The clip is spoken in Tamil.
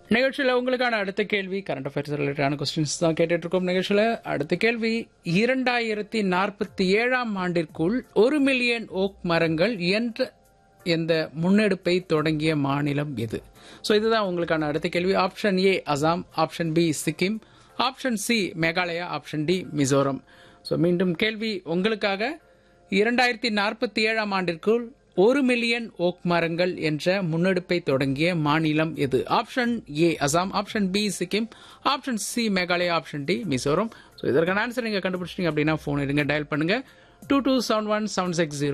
நிகழ்ச்சியில் உங்களுக்கான அடுத்த கேள்வி கரண்ட் அஃபேர்ஸ் ரிலேட்டடான கொஸ்டின்ஸ் தான் கேட்டுட்டு இருக்கோம் நிகழ்ச்சியில் அடுத்த கேள்வி இரண்டாயிரத்தி நாற்பத்தி ஏழாம் ஆண்டிற்குள் ஒரு மில்லியன் ஓக் மரங்கள் என்ற எந்த முன்னெடுப்பை தொடங்கிய மாநிலம் எது ஸோ இதுதான் உங்களுக்கான அடுத்த கேள்வி option A Assam option B Sikkim option C Meghalaya option D Mizoram so மீண்டும் கேள்வி உங்களுக்காக இரண்டாயிரத்தி நாற்பத்தி ஏழாம் ஆண்டிற்குள் ஒரு மில்லியன் ஓக் மரங்கள் என்ற முன்னெடுப்பை தொடங்கிய மாநிலம் எது option A Assam option B Sikkim option C Meghalaya option D Mizoram so இதற்கான ஆன்சர் நீங்க கண்டுபிடிச்சிட்டீங்க அப்படின்னா ஃபோன் எடுங்க டயல் பண்ணுங்க two two seven one seven six zero